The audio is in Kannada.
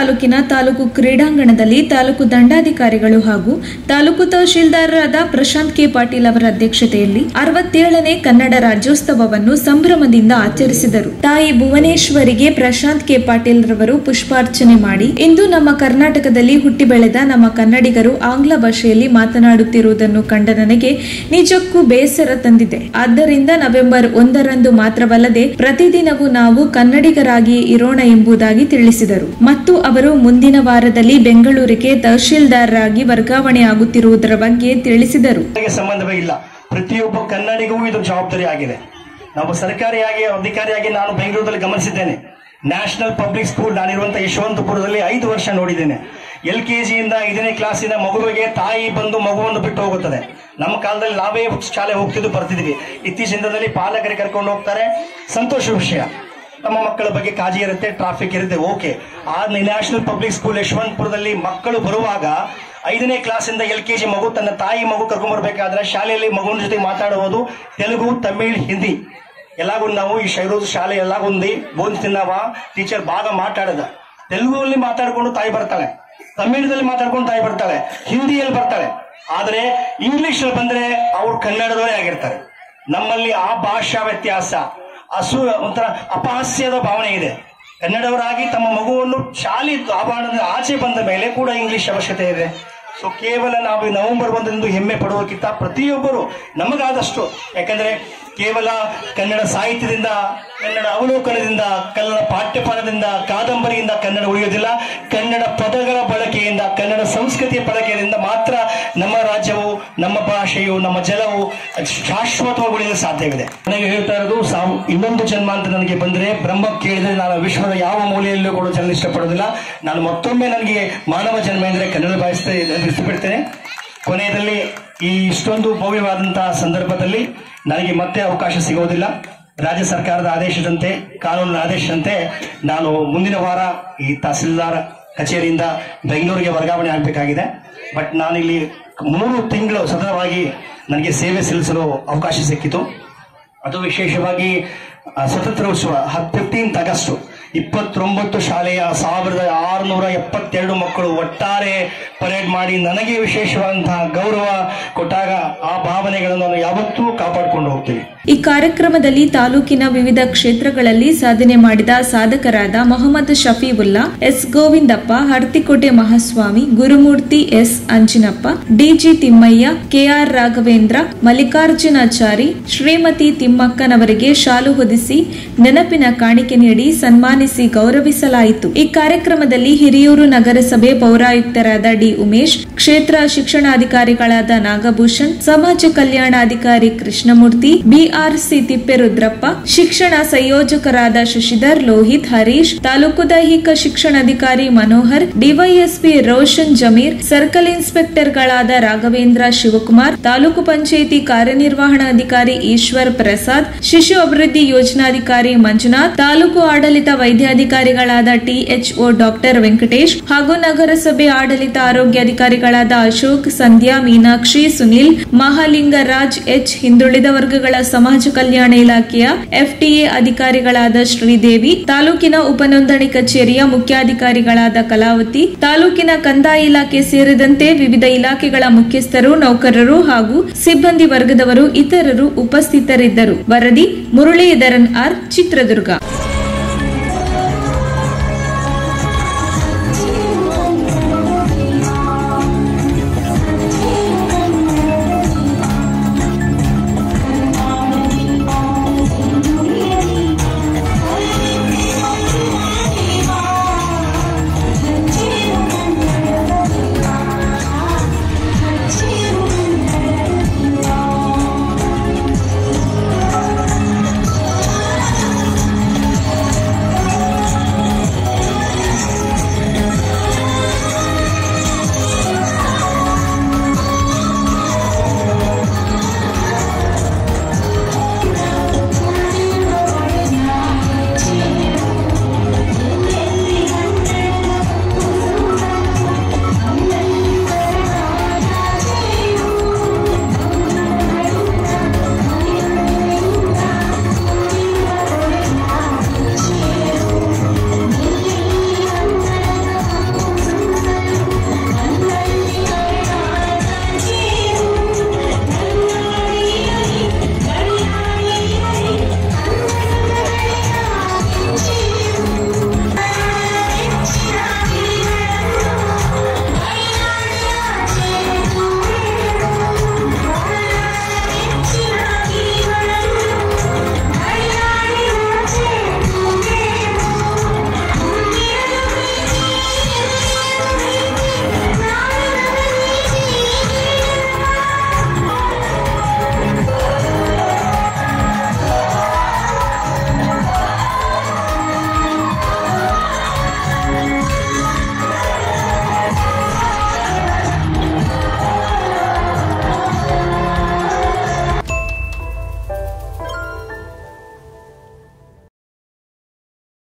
ತಾಲೂಕಿನ ತಾಲೂಕು ಕ್ರೀಡಾಂಗಣದಲ್ಲಿ ತಾಲೂಕು ದಂಡಾಧಿಕಾರಿಗಳು ಹಾಗೂ ತಾಲೂಕು ತಹಶೀಲ್ದಾರರಾದ ಪ್ರಶಾಂತ್ ಕೆ ಪಾಟೀಲ್ ಅವರ ಅಧ್ಯಕ್ಷತೆಯಲ್ಲಿ ಅರವತ್ತೇಳನೇ ಕನ್ನಡ ರಾಜ್ಯೋತ್ಸವವನ್ನು ಸಂಭ್ರಮದಿಂದ ಆಚರಿಸಿದರು ತಾಯಿ ಭುವನೇಶ್ವರಿಗೆ ಪ್ರಶಾಂತ್ ಕೆ ಪಾಟೀಲ್ ರವರು ಪುಷ್ಪಾರ್ಚನೆ ಮಾಡಿ ಇಂದು ನಮ್ಮ ಕರ್ನಾಟಕದಲ್ಲಿ ಹುಟ್ಟಿ ಬೆಳೆದ ನಮ್ಮ ಕನ್ನಡಿಗರು ಆಂಗ್ಲ ಭಾಷೆಯಲ್ಲಿ ಮಾತನಾಡುತ್ತಿರುವುದನ್ನು ಕಂಡ ನನಗೆ ನಿಜಕ್ಕೂ ಬೇಸರ ತಂದಿದೆ ಆದ್ದರಿಂದ ನವೆಂಬರ್ ಒಂದರಂದು ಮಾತ್ರವಲ್ಲದೆ ಪ್ರತಿದಿನವೂ ನಾವು ಕನ್ನಡಿಗರಾಗಿ ಇರೋಣ ಎಂಬುದಾಗಿ ತಿಳಿಸಿದರು ಮತ್ತು ಅವರು ಮುಂದಿನ ವಾರದಲ್ಲಿ ಬೆಂಗಳೂರಿಗೆ ತಹಶೀಲ್ದಾರರಾಗಿ ವರ್ಗಾವಣೆಯಾಗುತ್ತಿರುವುದರ ಬಗ್ಗೆ ತಿಳಿಸಿದರು ಗೆ ಸಂಬಂಧವೇ ಇಲ್ಲ ಪ್ರತಿಯೊಬ್ಬ ಕನ್ನಡಿಗೂ ಇದು ಜವಾಬ್ದಾರಿ ಆಗಿದೆ ನಾವು ಸರ್ಕಾರಿಯಾಗಿ ಅಧಿಕಾರಿಯಾಗಿ ನಾನು ಬೆಂಗಳೂರಲ್ಲಿ ಗಮನಿಸಿದ್ದೇನೆ ನ್ಯಾಷನಲ್ ಪಬ್ಲಿಕ್ ಸ್ಕೂಲ್ ನಾನಿರುವಂತಹ ಯಶವಂತಪುರದಲ್ಲಿ ಐದು ವರ್ಷ ನೋಡಿದ್ದೇನೆ ಎಲ್ ಕೆ ಜಿಯಿಂದ ಐದನೇ ಕ್ಲಾಸಿನ ಮಗುವಿಗೆ ತಾಯಿ ಬಂದು ಮಗುವನ್ನು ಬಿಟ್ಟು ಹೋಗುತ್ತದೆ ನಮ್ಮ ಕಾಲದಲ್ಲಿ ನಾವೇ ಶಾಲೆ ಹೋಗ್ತಿದ್ದು ಬರ್ತಿದ್ವಿ ಇತ್ತೀಚಿನ ದಿನದಲ್ಲಿ ಪಾಲಕರಿಗೆ ಕರ್ಕೊಂಡು ಹೋಗ್ತಾರೆ ಸಂತೋಷ ವಿಷಯ ನಮ್ಮ ಮಕ್ಕಳ ಬಗ್ಗೆ ಕಾಳಜಿ ಇರುತ್ತೆ ಟ್ರಾಫಿಕ್ ಇರುತ್ತೆ ಓಕೆ ಆ ನ್ಯಾಷನಲ್ ಪಬ್ಲಿಕ್ ಸ್ಕೂಲ್ ಯಶವಂತಪುರದಲ್ಲಿ ಮಕ್ಕಳು ಬರುವಾಗ ಐದನೇ ಕ್ಲಾಸಿಂದ ಎಲ್ ಕೆ ಜಿ ಮಗು ತನ್ನ ತಾಯಿ ಮಗು ಕರ್ಕೊಂಡ್ ಬರ್ಬೇಕಾದ್ರೆ ಶಾಲೆಯಲ್ಲಿ ಮಗುವಿನ ಜೊತೆ ಮಾತಾಡುವುದು ತೆಲುಗು ತಮಿಳ್ ಹಿಂದಿ ಎಲ್ಲಾಗೂ ನಾವು ಈ ಶೈರೋದು ಶಾಲೆ ಎಲ್ಲಾಗುಂದಿ ಬೋನ್ ತಿನ್ನವ ಟೀಚರ್ ಭಾಗ ಮಾತಾಡದ ತೆಲುಗುನಲ್ಲಿ ಮಾತಾಡ್ಕೊಂಡು ತಾಯಿ ಬರ್ತಾಳೆ ತಮಿಳದಲ್ಲಿ ಮಾತಾಡ್ಕೊಂಡು ತಾಯಿ ಬರ್ತಾಳೆ ಹಿಂದಿಯಲ್ಲಿ ಬರ್ತಾಳೆ ಆದ್ರೆ ಇಂಗ್ಲಿಷ್ ಅಲ್ಲಿ ಬಂದ್ರೆ ಅವ್ರು ಕನ್ನಡದವರೇ ಆಗಿರ್ತಾರೆ ನಮ್ಮಲ್ಲಿ ಆ ಭಾಷಾ ವ್ಯತ್ಯಾಸ ಅಸು ಒಂಥರ ಅಪಹಾಸ್ಯದ ಭಾವನೆ ಇದೆ ಕನ್ನಡವರಾಗಿ ತಮ್ಮ ಮಗುವನ್ನು ಶಾಲೆ ಆವರಣದ ಆಚೆ ಬಂದ ಮೇಲೆ ಕೂಡ ಇಂಗ್ಲಿಷ್ ಅವಶ್ಯಕತೆ ಇದೆ ಸೊ ಕೇವಲ ನಾವು ಈ ನವೆಂಬರ್ ಒಂದರಂದು ಹೆಮ್ಮೆ ಪಡುವಕ್ಕಿಂತ ಪ್ರತಿಯೊಬ್ಬರು ನಮಗಾದಷ್ಟು ಯಾಕಂದ್ರೆ ಕೇವಲ ಕನ್ನಡ ಸಾಹಿತ್ಯದಿಂದ ಕನ್ನಡ ಅವಲೋಕನದಿಂದ ಕನ್ನಡ ಪಾಠ್ಯಪಾಠದಿಂದ ಕಾದಂಬರಿಯಿಂದ ಕನ್ನಡ ಉಳಿಯುವುದಿಲ್ಲ ಕನ್ನಡ ಪದಗಳ ಬಳಕೆಯಿಂದ ಕನ್ನಡ ಸಂಸ್ಕೃತಿಯ ಬಳಕೆಯಿಂದ ಮಾತ್ರ ನಮ್ಮ ರಾಜ್ಯವು ನಮ್ಮ ಭಾಷೆಯು ನಮ್ಮ ಜಲವು ಶಾಶ್ವತವಾಗಿ ಉಳಿಯಲು ಸಾಧ್ಯವಿದೆ ನನಗೆ ಹೇಳ್ತಾ ಇರೋದು ಸಾವು ಇನ್ನೊಂದು ಜನ್ಮ ಅಂತ ನನಗೆ ಬಂದ್ರೆ ಬ್ರಹ್ಮ ಕೇಳಿದ್ರೆ ನಾನು ವಿಶ್ವದ ಯಾವ ಮೂಲೆಯಲ್ಲೂ ಕೂಡ ಜನ್ಮ ಇಷ್ಟಪಡೋದಿಲ್ಲ ನಾನು ಮತ್ತೊಮ್ಮೆ ನನಗೆ ಮಾನವ ಜನ್ಮ ಎಂದ್ರೆ ಕನ್ನಡ ಭಾಷೆ ಇಷ್ಟಪಡ್ತೇನೆ ಕೊನೆಯದಲ್ಲಿ ಈ ಇಷ್ಟೊಂದು ಭವ್ಯವಾದಂತಹ ಸಂದರ್ಭದಲ್ಲಿ ನನಗೆ ಮತ್ತೆ ಅವಕಾಶ ಸಿಗೋದಿಲ್ಲ ರಾಜ್ಯ ಸರ್ಕಾರದ ಆದೇಶದಂತೆ ಕಾನೂನಿನ ಆದೇಶದಂತೆ ನಾನು ಮುಂದಿನ ವಾರ ಈ ತಹಸೀಲ್ದಾರ್ ಕಚೇರಿಯಿಂದ ಬೆಂಗಳೂರಿಗೆ ವರ್ಗಾವಣೆ ಆಗಬೇಕಾಗಿದೆ ಬಟ್ ನಾನಿಲ್ಲಿ ಮೂರು ತಿಂಗಳು ಸತತವಾಗಿ ನನಗೆ ಸೇವೆ ಸಲ್ಲಿಸಲು ಅವಕಾಶ ಸಿಕ್ಕಿತು ಅದು ವಿಶೇಷವಾಗಿ ಆ, ಸ್ವತಂತ್ರೋತ್ಸವ ಫಿಫ್ಟೀನ್ತ್ ಆಗಸ್ಟ್ ಇಪ್ಪತ್ತೊಂಬತ್ತು ಶಾಲೆಯ ಸಾವಿರದ ಆರುನೂರ ಎಪ್ಪತ್ತೆರಡು ಮಕ್ಕಳು ಒಟ್ಟಾರೆ ಪರೇಡ್ ಮಾಡಿ ನನಗೆ ವಿಶೇಷವಾದಂತಹ ಗೌರವ ಕೊಟ್ಟಾಗ ಆ ಭಾವನೆಗಳನ್ನು ನಾನು ಯಾವತ್ತೂ ಕಾಪಾಡಿಕೊಂಡು ಹೋಗ್ತೀನಿ ಈ ಕಾರ್ಯಕ್ರಮದಲ್ಲಿ ತಾಲೂಕಿನ ವಿವಿಧ ಕ್ಷೇತ್ರಗಳಲ್ಲಿ ಸಾಧನೆ ಮಾಡಿದ ಸಾಧಕರಾದ Mohammed Shafiulla S Govindappa Hartikote Mahaswamy Gurumurthy S Anjinappa DG Thimmaiah KR Raghavendra Mallikarjunachari Shrimati ತಿಮ್ಮಕ್ಕನವರಿಗೆ ಶಾಲು ಹೊದಿಸಿ ನೆನಪಿನ ಕಾಣಿಕೆ ನೀಡಿ ಸನ್ಮಾನಿಸಿ ಗೌರವಿಸಲಾಯಿತು ಈ ಕಾರ್ಯಕ್ರಮದಲ್ಲಿ ಹಿರಿಯೂರು ನಗರಸಭೆ ಪೌರಾಯುಕ್ತರಾದ ಡಿ ಉಮೇಶ್ ಕ್ಷೇತ್ರ ಶಿಕ್ಷಣಾಧಿಕಾರಿಗಳಾದ ನಾಗಭೂಷಣ್ ಸಮಾಜ ಕಲ್ಯಾಣಾಧಿಕಾರಿ ಕೃಷ್ಣಮೂರ್ತಿ ಬಿಆರ್ಸಿ ತಿಪ್ಪೇರುದ್ರಪ್ಪ ಶಿಕ್ಷಣ ಸಂಯೋಜಕರಾದ ಶಶಿಧರ್ ಲೋಹಿತ್ ಹರೀಶ್ ತಾಲೂಕು ದೈಹಿಕ ಶಿಕ್ಷಣಾಧಿಕಾರಿ ಮನೋಹರ್ ಡಿವೈಎಸ್ಪಿ ರೋಷನ್ ಜಮೀರ್ ಸರ್ಕಲ್ ಇನ್ಸ್ಪೆಕ್ಟರ್ಗಳಾದ ರಾಘವೇಂದ್ರ ಶಿವಕುಮಾರ್ ತಾಲೂಕು ಪಂಚಾಯಿತಿ ಕಾರ್ಯನಿರ್ವಹಣಾಧಿಕಾರಿ ಈಶ್ವರ್ ಪ್ರಸಾದ್ ಶಿಶು ಅಭಿವೃದ್ಧಿ ಯೋಜನಾಧಿಕಾರಿ ಮಂಜುನಾಥ್ ತಾಲೂಕು ಆಡಳಿತ ವೈದ್ಯಾಧಿಕಾರಿಗಳಾದ ಟಿಎಚ್ಒ ಡಾಕ್ಟರ್ ವೆಂಕಟೇಶ್ ಹಾಗೂ ನಗರಸಭೆ ಆಡಳಿತ ಆರೋಗ್ಯಾಧಿಕಾರಿಗಳಾದ ಅಶೋಕ್ ಸಂಧ್ಯಾ ಮೀನಾಕ್ಷಿ ಸುನಿಲ್ ಮಹಾಲಿಂಗರಾಜ್ ಎಚ್ ಹಿಂದುಳಿದ ವರ್ಗಗಳ ಸಮಾಜ ಕಲ್ಯಾಣ ಇಲಾಖೆಯ ಎಫ್ಟಿಎ ಅಧಿಕಾರಿಗಳಾದ ಶ್ರೀದೇವಿ ತಾಲೂಕಿನ ಉಪನೋಂದಣಿ ಕಚೇರಿಯ ಮುಖ್ಯಾಧಿಕಾರಿಗಳಾದ ಕಲಾವತಿ ತಾಲೂಕಿನ ಕಂದಾಯ ಇಲಾಖೆ ಸೇರಿದಂತೆ ವಿವಿಧ ಇಲಾಖೆಗಳ ಮುಖ್ಯಸ್ಥರು ನೌಕರರು ಹಾಗೂ ಸಿಬ್ಬಂದಿ ವರ್ಗದವರು ಇತರರು ಉಪಸ್ಥಿತರಿದ್ದರು ವರದಿ ಮುರಳೀಧರನ್ ಆರ್ ಚಿತ್ರದುರ್ಗ